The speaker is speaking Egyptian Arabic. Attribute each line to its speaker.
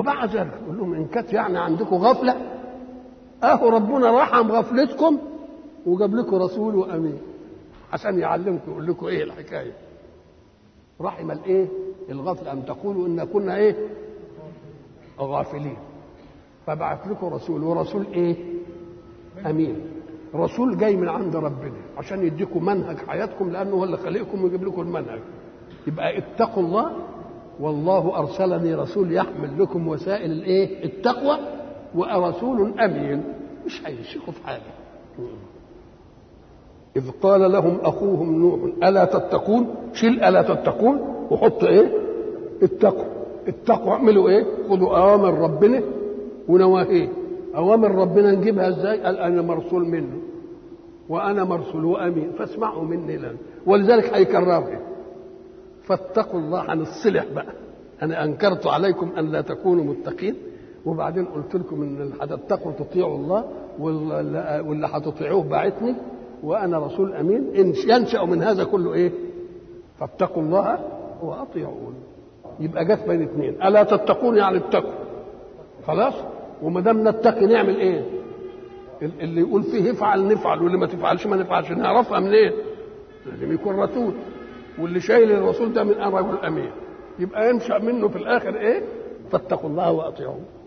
Speaker 1: وبعد ذلك يقول لهم ان كانت يعني عندكم غفله اهو ربنا رحم غفلتكم وجاب لكم رسول وامين عشان يعلمكم يقول لكم ايه الحكايه رحم الايه الغفل ان تقولوا ان كنا ايه غافلين فبعث لكم رسول ورسول ايه امين رسول جاي من عند ربنا عشان يديكم منهج حياتكم لانه هو اللي خلقكم ويجيب لكم المنهج يبقى اتقوا الله والله ارسلني رسول يحمل لكم وسائل الايه التقوى ورسول امين مش هيشيخوا في حاجه إذ قال لهم أخوهم نوح ألا تتقون شيل ألا تتقون وحط إيه اتقوا اتقوا اعملوا إيه خذوا أوامر ربنا ونواهيه أوامر ربنا نجيبها إزاي قال أنا مرسول منه وأنا مرسول وأمين فاسمعوا مني لن ولذلك هيكررها فاتقوا الله عن الصلح بقى أنا أنكرت عليكم أن لا تكونوا متقين وبعدين قلت لكم ان اللي هتتقوا تطيعوا الله واللي هتطيعوه باعتني وانا رسول امين ان ينشا من هذا كله ايه فاتقوا الله واطيعون يبقى جت بين اثنين الا تتقون يعني اتقوا خلاص وما دام نتقي نعمل ايه اللي يقول فيه افعل نفعل واللي ما تفعلش ما نفعلش نعرفها منين إيه؟ لازم يكون رسول واللي شايل الرسول ده من رجل امين يبقى ينشا منه في الاخر ايه فاتقوا الله واطيعون